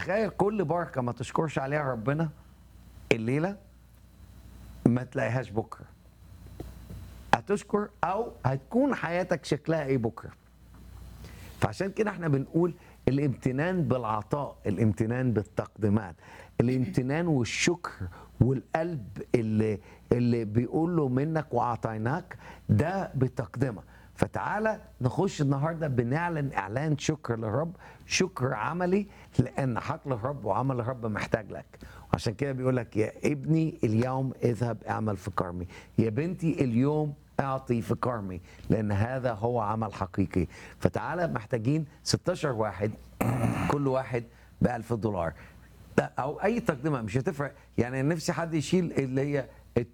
تخيل كل بركه ما تشكرش عليها ربنا الليله ما تلاقيهاش بكره هتشكر او هتكون حياتك شكلها ايه بكره فعشان كده احنا بنقول الامتنان بالعطاء الامتنان بالتقديمات الامتنان والشكر والقلب اللي اللي بيقول له منك واعطيناك ده بتقدمه فتعالى نخش النهارده بنعلن اعلان شكر للرب شكر عملي لان حقل الرب وعمل الرب محتاج لك عشان كده بيقول لك يا ابني اليوم اذهب اعمل في كرمي يا بنتي اليوم اعطي في كرمي لان هذا هو عمل حقيقي فتعالى محتاجين 16 واحد كل واحد ب 1000 دولار ده او اي تقدمه مش هتفرق يعني نفسي حد يشيل اللي هي ال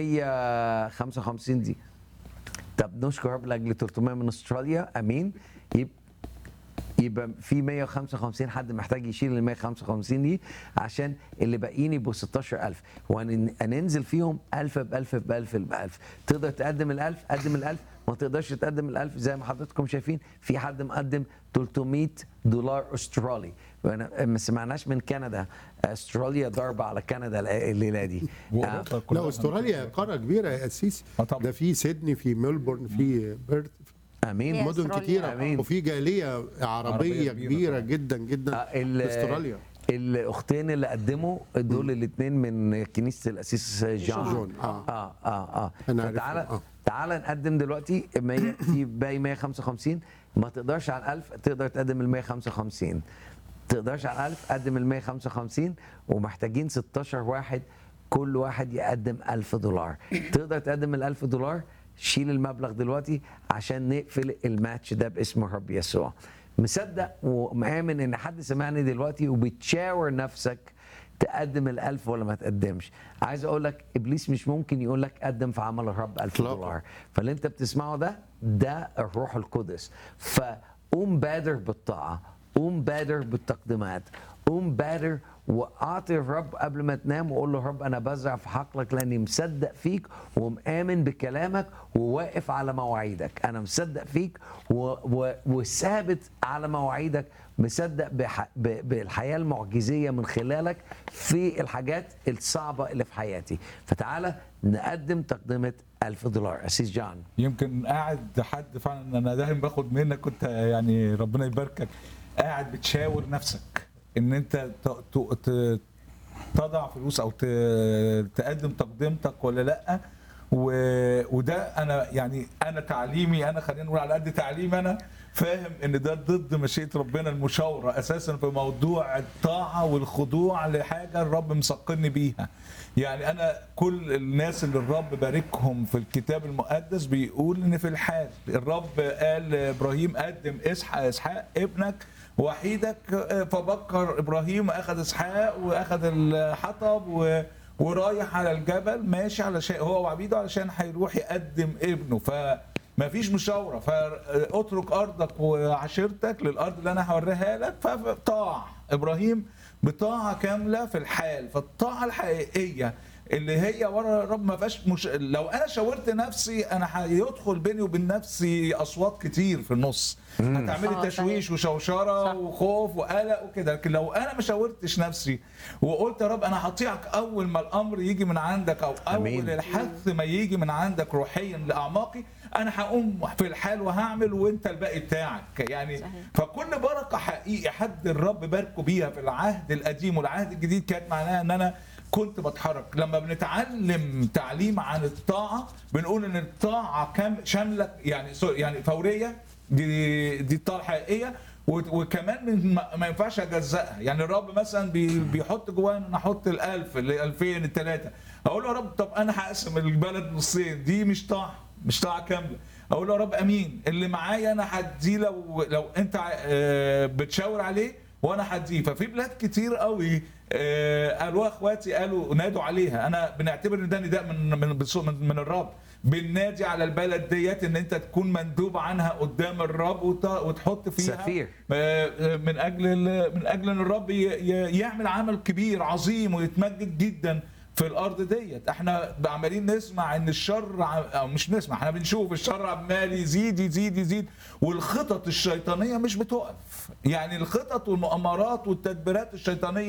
355 دي طب نشكر رب لاجل 300 من استراليا امين يبقى يبقى في 155 حد محتاج يشيل ال 155 دي عشان اللي باقيين يبقوا 16000 وهننزل فيهم 1000 ب 1000 ب 1000 ب 1000 تقدر تقدم ال 1000 قدم ال 1000 ما تقدرش تقدم ال 1000 زي ما حضراتكم شايفين في حد مقدم 300 دولار استرالي وانا ما سمعناش من كندا استراليا ضربه على كندا الليله دي آه، وأوروبا كلها لا استراليا قاره كبيره يا اسيس آه طبعا. ده في سيدني في ميلبورن في بيرث امين يا مدن أستراليا. كتيره أمين. وفي جاليه عربيه عربية كبيرة كبيره طبعا. جدا جدا آه، ال- في استراليا الاختين اللي قدموا دول الاثنين من كنيسه الاسيس جون جون، آه. اه اه اه أنا عارفهم، تعالى آه. تعالى نقدم دلوقتي 100 في باقي 155 ما تقدرش على 1000 تقدر تقدم ال 155 تقدرش على 1000 قدم ال 155 ومحتاجين 16 واحد كل واحد يقدم 1000 دولار تقدر تقدم ال 1000 دولار شيل المبلغ دلوقتي عشان نقفل الماتش ده باسم الرب يسوع مصدق ومآمن ان حد سمعني دلوقتي وبتشاور نفسك تقدم الألف ولا ما تقدمش عايز اقول لك ابليس مش ممكن يقول لك قدم في عمل الرب ألف إطلاقاً. دولار فاللي انت بتسمعه ده ده الروح القدس فقوم بادر بالطاعه قوم بادر بالتقديمات قوم بادر واعطي الرب قبل ما تنام وقول له رب انا بزرع في حقلك لاني مصدق فيك ومآمن بكلامك وواقف على مواعيدك انا مصدق فيك و... و... وثابت على مواعيدك مصدق بح... ب... بالحياه المعجزيه من خلالك في الحاجات الصعبه اللي في حياتي فتعالى نقدم تقدمه ألف دولار أسيس جان يمكن قاعد حد فعلا انا دايما باخد منك كنت يعني ربنا يباركك قاعد بتشاور نفسك ان انت ت- ت- ت- تضع فلوس او ت- تقدم تقدمتك ولا لا و- وده انا يعني انا تعليمي انا خلينا نقول على قد تعليمي انا فاهم ان ده ضد مشيئه ربنا المشاوره اساسا في موضوع الطاعه والخضوع لحاجه الرب مسقني بيها يعني انا كل الناس اللي الرب باركهم في الكتاب المقدس بيقول ان في الحال الرب قال لابراهيم قدم اسحاق اسحاق ابنك وحيدك فبكر ابراهيم واخذ اسحاق واخذ الحطب و ورايح على الجبل ماشي علشان هو وعبيده علشان هيروح يقدم ابنه فما فيش مشاوره فاترك ارضك وعشيرتك للارض اللي انا هوريها لك فطاع ابراهيم بطاعه كامله في الحال فالطاعه الحقيقيه اللي هي ورا الرب ما فيهاش مش... لو انا شاورت نفسي انا هيدخل بيني وبين نفسي اصوات كتير في النص هتعملي آه، تشويش صحيح. وشوشره صح. وخوف وقلق وكده لكن لو انا ما شاورتش نفسي وقلت يا رب انا هطيعك اول ما الامر يجي من عندك او اول أمين. الحث ما يجي من عندك روحيا لاعماقي انا هقوم في الحال وهعمل وانت الباقي بتاعك يعني صحيح. فكل بركه حقيقي حد الرب باركه بيها في العهد القديم والعهد الجديد كانت معناها ان انا كنت بتحرك لما بنتعلم تعليم عن الطاعه بنقول ان الطاعه كام شامله يعني سوري يعني فوريه دي دي الطاعه الحقيقيه و- وكمان من- ما ما ينفعش اجزأها يعني الرب مثلا بي- بيحط جوايا ان انا احط ال1000 ال 2000 الثلاثه اقول له يا رب طب انا هقسم البلد نصين دي مش طاعه مش طاعه كامله اقول له يا رب امين اللي معايا انا هديه لو لو انت آه، بتشاور عليه وانا هديه ففي بلاد كتير قوي آه، قالوها اخواتي قالوا نادوا عليها انا بنعتبر ان ده نداء من من بصو- من, من الرب بننادي على البلد ديت ان انت تكون مندوب عنها قدام الرب وت- وتحط فيها سفير. آه، آه، من اجل ال- من اجل ان الرب ي- ي- يعمل عمل كبير عظيم ويتمجد جدا في في الارض ديت احنا عمالين نسمع ان الشر ع- او مش نسمع احنا بنشوف الشر عمال يزيد يزيد يزيد والخطط الشيطانيه مش بتقف يعني الخطط والمؤامرات والتدبيرات الشيطانيه